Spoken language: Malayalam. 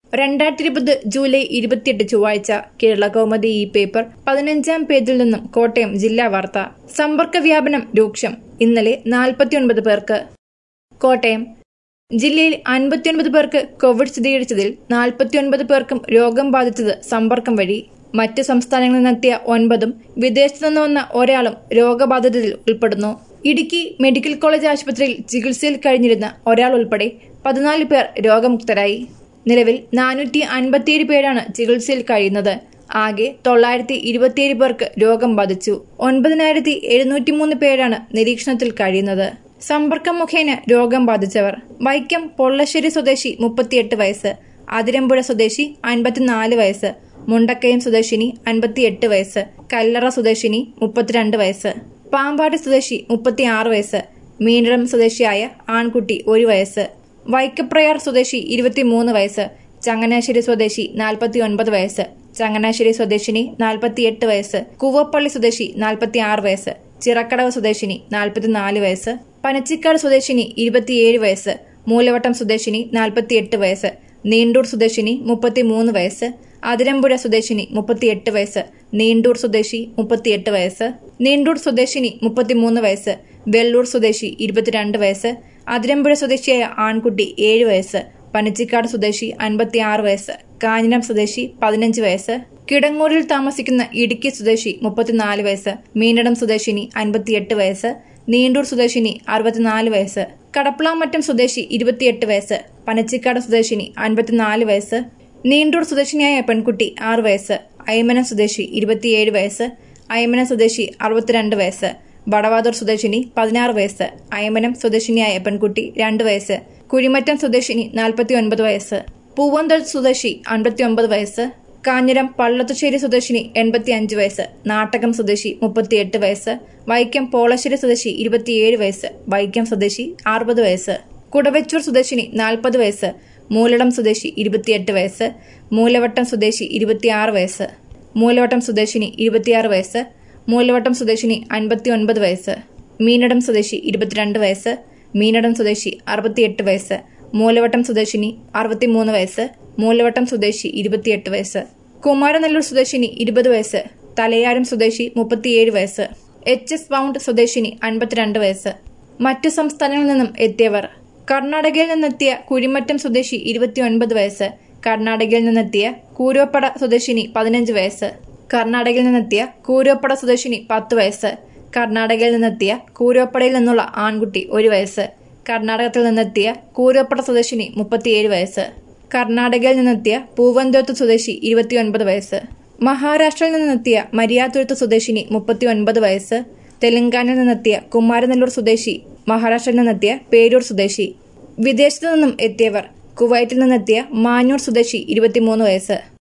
രണ്ടായിരത്തി ഇരുപത് ജൂലൈ ഇരുപത്തിയെട്ട് ചൊവ്വാഴ്ച കേരള കൗമുദി ഈ പേപ്പർ പതിനഞ്ചാം പേജിൽ നിന്നും കോട്ടയം ജില്ലാ വാർത്ത സമ്പർക്ക വ്യാപനം രൂക്ഷം ഇന്നലെ നാൽപ്പത്തിയൊൻപത് പേർക്ക് കോട്ടയം ജില്ലയിൽ അൻപത്തിയൊൻപത് പേർക്ക് കോവിഡ് സ്ഥിരീകരിച്ചതിൽ നാൽപ്പത്തിയൊൻപത് പേർക്കും രോഗം ബാധിച്ചത് സമ്പർക്കം വഴി മറ്റ് സംസ്ഥാനങ്ങളിൽ നിന്നെത്തിയ ഒൻപതും വിദേശത്തു നിന്ന് വന്ന ഒരാളും രോഗബാധിതരിൽ ഉൾപ്പെടുന്നു ഇടുക്കി മെഡിക്കൽ കോളേജ് ആശുപത്രിയിൽ ചികിത്സയിൽ കഴിഞ്ഞിരുന്ന ഒരാൾ ഉൾപ്പെടെ പതിനാല് പേർ രോഗമുക്തരായി നിലവിൽ നാനൂറ്റി അൻപത്തിയേഴ് പേരാണ് ചികിത്സയിൽ കഴിയുന്നത് ആകെ തൊള്ളായിരത്തി ഇരുപത്തിയേഴ് പേർക്ക് രോഗം ബാധിച്ചു ഒൻപതിനായിരത്തി എഴുന്നൂറ്റിമൂന്ന് പേരാണ് നിരീക്ഷണത്തിൽ കഴിയുന്നത് സമ്പർക്കം മുഖേന രോഗം ബാധിച്ചവർ വൈക്കം പൊള്ളശ്ശേരി സ്വദേശി മുപ്പത്തിയെട്ട് വയസ്സ് അതിരമ്പുഴ സ്വദേശി അൻപത്തിനാല് വയസ്സ് മുണ്ടക്കയം സ്വദേശിനി അൻപത്തിയെട്ട് വയസ്സ് കല്ലറ സ്വദേശിനി മുപ്പത്തിരണ്ട് വയസ്സ് പാമ്പാടി സ്വദേശി മുപ്പത്തിയാറ് വയസ്സ് മീനടം സ്വദേശിയായ ആൺകുട്ടി ഒരു വയസ്സ് വൈക്കപ്രയാർ സ്വദേശി ഇരുപത്തിമൂന്ന് വയസ്സ് ചങ്ങനാശ്ശേരി സ്വദേശി നാൽപ്പത്തി ഒൻപത് വയസ്സ് ചങ്ങനാശ്ശേരി സ്വദേശിനി നാൽപ്പത്തിയെട്ട് വയസ്സ് കൂവപ്പള്ളി സ്വദേശി നാൽപ്പത്തിയാറ് വയസ്സ് ചിറക്കടവ് സ്വദേശിനി നാൽപ്പത്തിനാല് വയസ്സ് പനച്ചിക്കാട് സ്വദേശിനി ഇരുപത്തിയേഴ് വയസ്സ് മൂലവട്ടം സ്വദേശിനി നാൽപ്പത്തിയെട്ട് വയസ്സ് നീണ്ടൂർ സ്വദേശിനി മുപ്പത്തിമൂന്ന് വയസ്സ് അതിരമ്പുഴ സ്വദേശിനി മുപ്പത്തിയെട്ട് വയസ്സ് നീണ്ടൂർ സ്വദേശി മുപ്പത്തിയെട്ട് വയസ്സ് നീണ്ടൂർ സ്വദേശിനി മുപ്പത്തിമൂന്ന് വയസ്സ് വെള്ളൂർ സ്വദേശി ഇരുപത്തിരണ്ട് വയസ്സ് അതിരമ്പുഴ സ്വദേശിയായ ആൺകുട്ടി ഏഴ് വയസ്സ് പനച്ചിക്കാട് സ്വദേശി അൻപത്തിയാറ് വയസ്സ് കാഞ്ഞിരം സ്വദേശി പതിനഞ്ച് വയസ്സ് കിടങ്ങൂരിൽ താമസിക്കുന്ന ഇടുക്കി സ്വദേശി മുപ്പത്തിനാല് വയസ്സ് മീനടം സ്വദേശിനി അൻപത്തിയെട്ട് വയസ്സ് നീണ്ടൂർ സ്വദേശിനി അറുപത്തിനാല് വയസ്സ് കടപ്പളാമറ്റം സ്വദേശി ഇരുപത്തിയെട്ട് വയസ്സ് പനച്ചിക്കാട് സ്വദേശിനി അൻപത്തിനാല് വയസ്സ് നീണ്ടൂർ സ്വദേശിനിയായ പെൺകുട്ടി ആറ് വയസ്സ് അയ്മനം സ്വദേശി ഇരുപത്തിയേഴ് വയസ്സ് അയ്മനം സ്വദേശി അറുപത്തിരണ്ട് വയസ്സ് വടവാതൂർ സ്വദേശിനി പതിനാറ് വയസ്സ് അയ്മനം സ്വദേശിനിയായ പെൺകുട്ടി രണ്ട് വയസ്സ് കുഴിമറ്റം സ്വദേശിനി നാൽപ്പത്തി ഒൻപത് വയസ്സ് പൂവന്തൽ സ്വദേശി അൻപത്തിയൊമ്പത് വയസ്സ് കാഞ്ഞിരം പള്ളത്തുശ്ശേരി സ്വദേശിനി എൺപത്തി അഞ്ച് വയസ്സ് നാട്ടകം സ്വദേശി മുപ്പത്തിയെട്ട് വയസ്സ് വൈക്കം പോളശ്ശേരി സ്വദേശി ഇരുപത്തിയേഴ് വയസ്സ് വൈക്കം സ്വദേശി അറുപത് വയസ്സ് കുടവച്ചൂർ സ്വദേശിനി നാൽപ്പത് വയസ്സ് മൂലടം സ്വദേശി ഇരുപത്തിയെട്ട് വയസ്സ് മൂലവട്ടം സ്വദേശി ഇരുപത്തിയാറ് വയസ്സ് മൂലവട്ടം സ്വദേശിനി ഇരുപത്തിയാറ് വയസ്സ് മൂലവട്ടം സ്വദേശിനി അൻപത്തി ഒൻപത് വയസ്സ് മീനടം സ്വദേശി ഇരുപത്തിരണ്ട് വയസ്സ് മീനടം സ്വദേശി അറുപത്തിയെട്ട് വയസ്സ് മൂലവട്ടം സ്വദേശിനി അറുപത്തിമൂന്ന് വയസ്സ് മൂലവട്ടം സ്വദേശി ഇരുപത്തിയെട്ട് വയസ്സ് കുമാരനെല്ലൂർ സ്വദേശിനി ഇരുപത് വയസ്സ് തലയാരം സ്വദേശി മുപ്പത്തിയേഴ് വയസ്സ് എച്ച് എസ് പൗണ്ട് സ്വദേശിനി അൻപത്തിരണ്ട് വയസ്സ് മറ്റു സംസ്ഥാനങ്ങളിൽ നിന്നും എത്തിയവർ കർണാടകയിൽ നിന്നെത്തിയ കുഴിമറ്റം സ്വദേശി ഇരുപത്തിയൊൻപത് വയസ്സ് കർണാടകയിൽ നിന്നെത്തിയ കൂരോപ്പട സ്വദേശിനി പതിനഞ്ച് വയസ്സ് കർണാടകയിൽ നിന്നെത്തിയ കൂരോപ്പട സ്വദേശിനി പത്ത് വയസ്സ് കർണാടകയിൽ നിന്നെത്തിയ കൂരോപ്പടയിൽ നിന്നുള്ള ആൺകുട്ടി ഒരു വയസ്സ് കർണാടകത്തിൽ നിന്നെത്തിയ കൂരോപ്പട സ്വദേശിനി മുപ്പത്തിയേഴ് വയസ്സ് കർണാടകയിൽ നിന്നെത്തിയ പൂവന്തോത്ത് സ്വദേശി ഇരുപത്തിയൊൻപത് വയസ്സ് മഹാരാഷ്ട്രയിൽ നിന്നെത്തിയ മരിയാതുരുത്ത് സ്വദേശിനി മുപ്പത്തിയൊൻപത് വയസ്സ് തെലങ്കാനയിൽ നിന്നെത്തിയ കുമാരനെല്ലൂർ സ്വദേശി മഹാരാഷ്ട്രയിൽ നിന്നെത്തിയ പേരൂർ സ്വദേശി വിദേശത്തു നിന്നും എത്തിയവർ കുവൈറ്റിൽ നിന്നെത്തിയ മാഞ്ഞൂർ സ്വദേശി ഇരുപത്തിമൂന്ന് വയസ്സ്